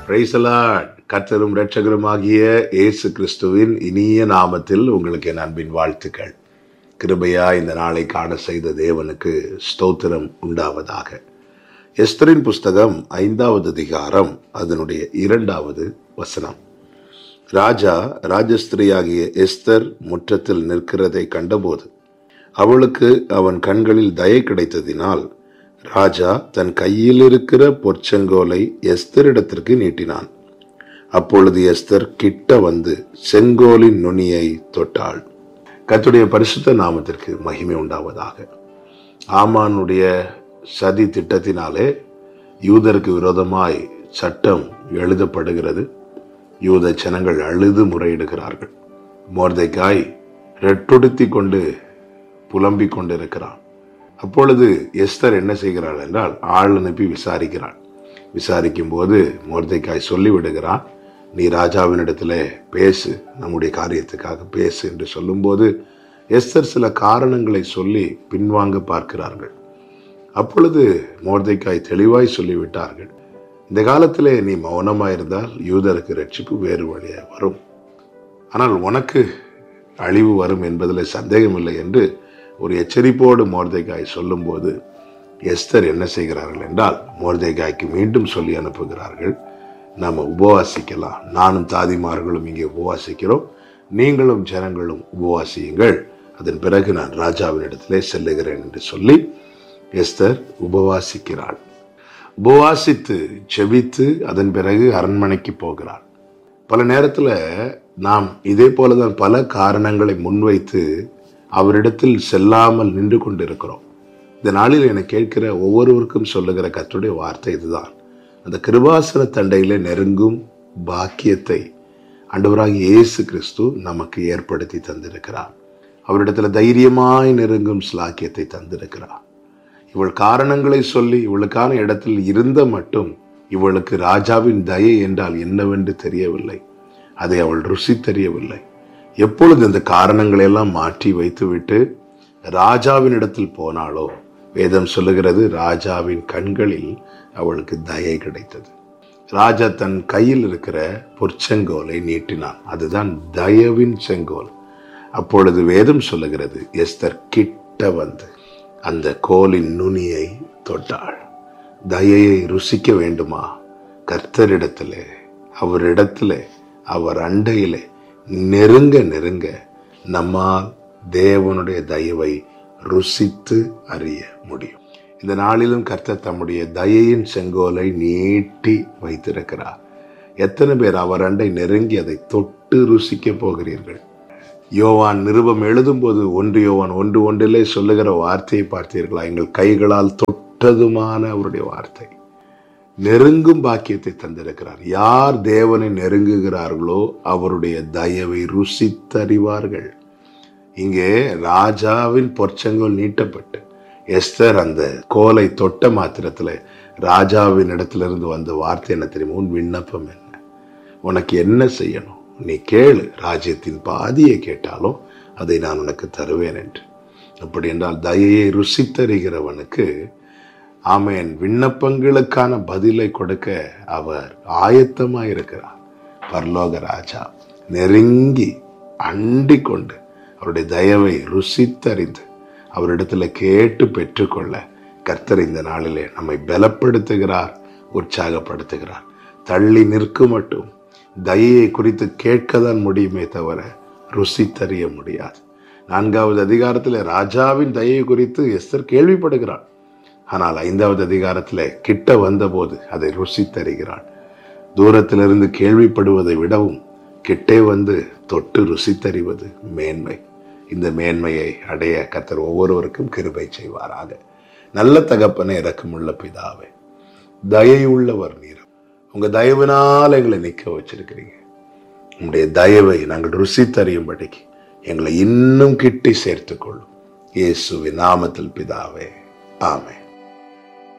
பிரைசலாட் கர்த்தரும் இரட்சகருமாகிய இயேசு கிறிஸ்துவின் இனிய நாமத்தில் உங்களுக்கு என் அன்பின் வாழ்த்துக்கள் கிருபையா இந்த நாளை காண செய்த தேவனுக்கு ஸ்தோத்திரம் உண்டாவதாக எஸ்தரின் புஸ்தகம் ஐந்தாவது அதிகாரம் அதனுடைய இரண்டாவது வசனம் ராஜா ராஜஸ்திரியாகிய எஸ்தர் முற்றத்தில் நிற்கிறதை கண்டபோது அவளுக்கு அவன் கண்களில் தயை கிடைத்ததினால் ராஜா தன் கையில் இருக்கிற பொற்செங்கோலை எஸ்தரிடத்திற்கு நீட்டினான் அப்பொழுது எஸ்தர் கிட்ட வந்து செங்கோலின் நுனியை தொட்டாள் கர்த்தருடைய பரிசுத்த நாமத்திற்கு மகிமை உண்டாவதாக ஆமானுடைய சதி திட்டத்தினாலே யூதருக்கு விரோதமாய் சட்டம் எழுதப்படுகிறது யூத ஜனங்கள் அழுது முறையிடுகிறார்கள் மோர்தைக்காய் ரெட்டுடுத்தி கொண்டு புலம்பிக் கொண்டிருக்கிறான் அப்பொழுது எஸ்தர் என்ன செய்கிறாள் என்றால் ஆள் அனுப்பி விசாரிக்கிறாள் விசாரிக்கும் போது மோர்தைக்காய் சொல்லி விடுகிறான் நீ ராஜாவினிடத்துல பேசு நம்முடைய காரியத்துக்காக பேசு என்று சொல்லும்போது எஸ்தர் சில காரணங்களை சொல்லி பின்வாங்க பார்க்கிறார்கள் அப்பொழுது மோர்தைக்காய் தெளிவாய் சொல்லிவிட்டார்கள் இந்த காலத்திலே நீ மௌனமாயிருந்தால் யூதருக்கு ரட்சிப்பு வேறு வழியாக வரும் ஆனால் உனக்கு அழிவு வரும் என்பதில் சந்தேகமில்லை என்று ஒரு எச்சரிப்போடு மோர்தைகாய் சொல்லும்போது எஸ்தர் என்ன செய்கிறார்கள் என்றால் மோர்தைகாய்க்கு மீண்டும் சொல்லி அனுப்புகிறார்கள் நாம் உபவாசிக்கலாம் நானும் தாதிமார்களும் இங்கே உபவாசிக்கிறோம் நீங்களும் ஜனங்களும் உபவாசியுங்கள் அதன் பிறகு நான் ராஜாவினிடத்திலே செல்லுகிறேன் என்று சொல்லி எஸ்தர் உபவாசிக்கிறாள் உபவாசித்து செபித்து அதன் பிறகு அரண்மனைக்கு போகிறாள் பல நேரத்தில் நாம் இதே போலதான் பல காரணங்களை முன்வைத்து அவரிடத்தில் செல்லாமல் நின்று கொண்டிருக்கிறோம் இந்த நாளில் என கேட்கிற ஒவ்வொருவருக்கும் சொல்லுகிற கத்துடைய வார்த்தை இதுதான் அந்த கிருபாசன தண்டையில நெருங்கும் பாக்கியத்தை ஆண்டவராக இயேசு கிறிஸ்து நமக்கு ஏற்படுத்தி தந்திருக்கிறார் அவரிடத்துல தைரியமாய் நெருங்கும் ஸ்லாக்கியத்தை தந்திருக்கிறார் இவள் காரணங்களை சொல்லி இவளுக்கான இடத்தில் இருந்த மட்டும் இவளுக்கு ராஜாவின் தயை என்றால் என்னவென்று தெரியவில்லை அதை அவள் ருசி தெரியவில்லை எப்பொழுது இந்த காரணங்களை எல்லாம் மாற்றி வைத்துவிட்டு ராஜாவின் இடத்தில் போனாலோ வேதம் சொல்லுகிறது ராஜாவின் கண்களில் அவளுக்கு தயை கிடைத்தது ராஜா தன் கையில் இருக்கிற பொற்செங்கோலை நீட்டினான் அதுதான் தயவின் செங்கோல் அப்பொழுது வேதம் சொல்லுகிறது எஸ்தர் கிட்ட வந்து அந்த கோலின் நுனியை தொட்டாள் தயையை ருசிக்க வேண்டுமா கர்த்தரிடத்திலே அவரிடத்திலே அவர் அண்டையிலே நெருங்க நெருங்க நம்மால் தேவனுடைய தயவை ருசித்து அறிய முடியும் இந்த நாளிலும் கர்த்தர் தம்முடைய தயையின் செங்கோலை நீட்டி வைத்திருக்கிறார் எத்தனை பேர் அவர் அண்டை நெருங்கி அதை தொட்டு ருசிக்க போகிறீர்கள் யோவான் நிருபம் எழுதும்போது ஒன்று யோவான் ஒன்று ஒன்றிலே சொல்லுகிற வார்த்தையை பார்த்தீர்களா எங்கள் கைகளால் தொட்டதுமான அவருடைய வார்த்தை நெருங்கும் பாக்கியத்தை தந்திருக்கிறார் யார் தேவனை நெருங்குகிறார்களோ அவருடைய தயவை ருசித்தறிவார்கள் இங்கே ராஜாவின் பொற்சங்கோல் நீட்டப்பட்டு எஸ்தர் அந்த கோலை தொட்ட மாத்திரத்துல ராஜாவின் இடத்திலிருந்து வந்த வார்த்தை என்ன தெரியுமா உன் விண்ணப்பம் என்ன உனக்கு என்ன செய்யணும் நீ கேளு ராஜ்யத்தின் பாதியை கேட்டாலும் அதை நான் உனக்கு தருவேன் என்று அப்படி என்றால் தயையை ருசித்தறிகிறவனுக்கு ஆமேன் விண்ணப்பங்களுக்கான பதிலை கொடுக்க அவர் ஆயத்தமாயிருக்கிறார் பரலோக ராஜா நெருங்கி அண்டி கொண்டு அவருடைய தயவை ருசித்தறிந்து அவரிடத்துல கேட்டு பெற்றுக்கொள்ள கர்த்தர் இந்த நாளிலே நம்மை பலப்படுத்துகிறார் உற்சாகப்படுத்துகிறார் தள்ளி நிற்கும் மட்டும் தயையை குறித்து கேட்கத்தான் முடியுமே தவிர ருசித்தறிய முடியாது நான்காவது அதிகாரத்தில் ராஜாவின் தயை குறித்து எஸ்தர் கேள்விப்படுகிறாள் ஆனால் ஐந்தாவது அதிகாரத்தில் கிட்ட வந்தபோது அதை ருசித்தறிகிறாள் தூரத்திலிருந்து கேள்விப்படுவதை விடவும் கிட்டே வந்து தொட்டு ருசித்தறிவது மேன்மை இந்த மேன்மையை அடைய கத்தர் ஒவ்வொருவருக்கும் கிருபை செய்வாராக நல்ல தகப்பனை இறக்கமுள்ள பிதாவே தயை உள்ளவர் நீர் உங்க தயவினால் எங்களை நிற்க வச்சிருக்கிறீங்க உங்களுடைய தயவை நாங்கள் ருசித்தறியும்படிக்கு எங்களை இன்னும் கிட்டி சேர்த்துக்கொள்ளும் இயேசுவின் நாமத்தில் பிதாவே ஆமே